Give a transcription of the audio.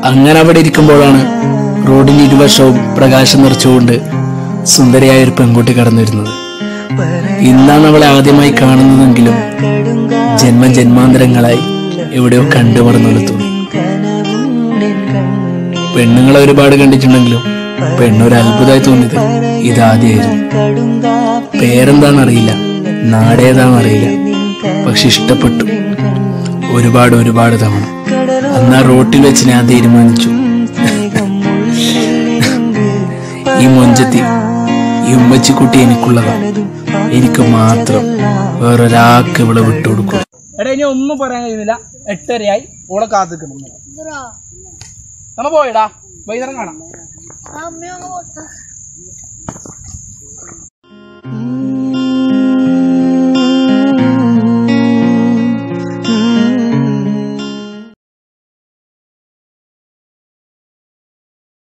അങ്ങനെ അവിടെ ഇരിക്കുമ്പോഴാണ് റോഡിന് ഇരുവശവും പ്രകാശം നിറച്ചുകൊണ്ട് സുന്ദരിയായ ഒരു പെൺകുട്ടി കടന്നു വരുന്നത് ഇന്നാണ് അവളെ ആദ്യമായി കാണുന്നതെങ്കിലും ജന്മ ജന്മാന്തരങ്ങളായി എവിടെയോ കണ്ടുമറന്നു തോന്നി പെണ്ണുങ്ങളെ ഒരുപാട് കണ്ടിട്ടുണ്ടെങ്കിലും പെണ്ണൊരു അത്ഭുതമായി തോന്നിയത് ഇതാദ്യമായിരുന്നു പേരെന്താണെന്നറിയില്ല നാടേതാണെന്നറിയില്ല പക്ഷെ ഇഷ്ടപ്പെട്ടു ഒരുപാട് ഒരുപാട് തവണ അന്ന് ആ റോട്ടിൽ വെച്ച് ഞാൻ തീരുമാനിച്ചു ഈ മൊഞ്ചത്തി ഈ ഉമ്മച്ചിക്കുട്ടി എനിക്കുള്ളതാണ് എനിക്ക് മാത്രം വേറൊരാൾക്ക് ഇവിടെ വിട്ടുകൊടുക്കും എടാ ഇനി ഒന്നും പറയാൻ കഴിയുന്നില്ല എട്ടരയായി ഓളെ കാത്തിക്കണം നമ്മ പോയടാ വൈകുന്നേരം കാണാം